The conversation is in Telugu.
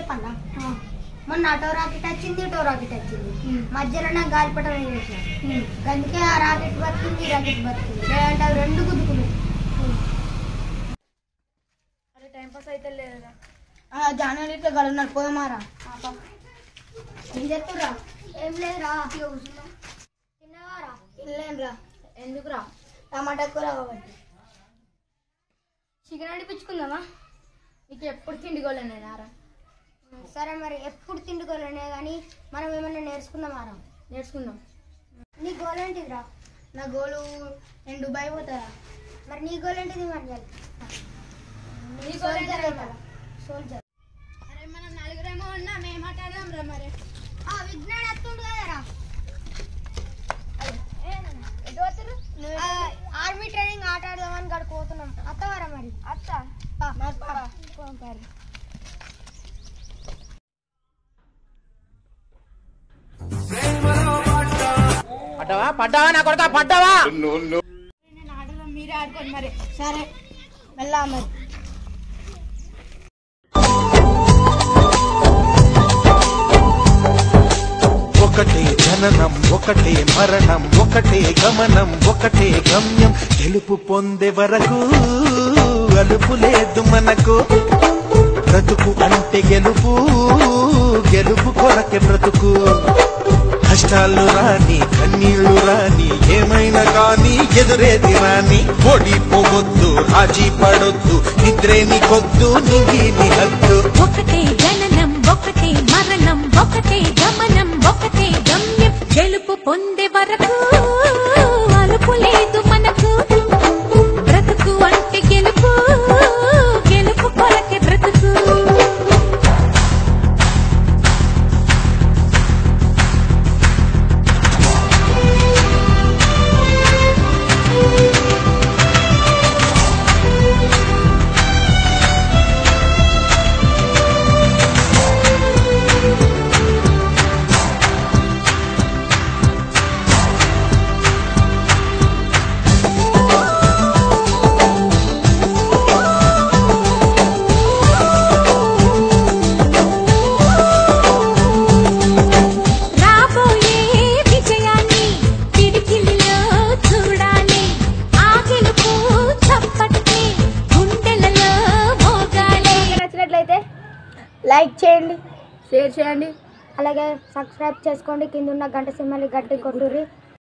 చెప్పన్నా మొన్న అటో రాకెట్ వచ్చింది ఇటో రాకెట్ వచ్చింది మధ్యలో నాకు గాలిపటం వేసిన అందుకే ఆ రాకెట్ బతికింది ఈ రాకెట్ బతికింది లేదంటే అవి రెండు గుద్దుకున్నాయి అరే టైం పాస్ అయితే లేదురా జానవరి ఇట్లా గడున్నారు పోయమారా ఏం చెప్తురా ఏం లేదురా తిన్నవారా తినలేనురా ఎందుకురా టమాటా కూర కాబట్టి చికెన్ అడిపించుకుందామా నీకు ఎప్పుడు తిండిగోలేనారా సరే మరి ఎప్పుడు తిండుకోలేనే కానీ మనం ఏమైనా నేర్చుకుందామారా నేర్చుకుందాం నీ గోల్ ఏంటిదిరా నా గోలు నేను దుబాయ్ పోతారా మరి నీ గోల్ ఏంటిది మరి నీ goal ఏంటిరా? సోల్జర్ అరే మనం నలుగురేమో ఉన్నా మేము మాట్లాడదాం రా మరి ఆ విజ్ఞాన్ వస్తుండు కదరా ఎటు పోతురు ఆ, ఆర్మీ ట్రైనింగ్ ఆట ఆడదామని గడికి పోతున్నాం అత్తవారా మరి అత్త పా, మరి పా. పోదాం పారి. పడ్డావా పడ్డావా నా కొడుక పడ్డావా నేను ఆడదాం మీరే ఆడుకోండి మరి సరే వెళ్ళా మరి ఒకటే జననం ఒకటే మరణం ఒకటే గమనం ఒకటే గమ్యం గెలుపు పొందే వరకు అలుపు లేదు మనకు బ్రతుకు అంటే గెలుపు గెలుపు కొరకే బ్రతుకు కష్టాలు రాని కన్నీళ్లు రాని ఏమైనా కానీ ఎదురేది రాని ఓడిపోవద్దు రాజీ పడొద్దు నిద్రేని కొద్దు నింగి హద్దు ఒకటే జననం ఒకటే మరణం ఒకటే గమనం ఒకటే గమ్యం గెలుపు పొందే వరకు అలుపు లేదు మనకు బ్రతుకు అంటే గెలుపు గెలుపు కొరకే బ్రతుకు రాబోయే విజయాన్ని పిడికిలిలో చూడాలి ఆ గెలుపు చప్పట్ని గుండెలలో మోగాలి నచ్చినట్లయితే లైక్ చేయండి షేర్ చేయండి అలాగే సబ్స్క్రైబ్ చేసుకోండి కింద ఉన్న గంట సింహలి గట్టి కొట్టుర్రి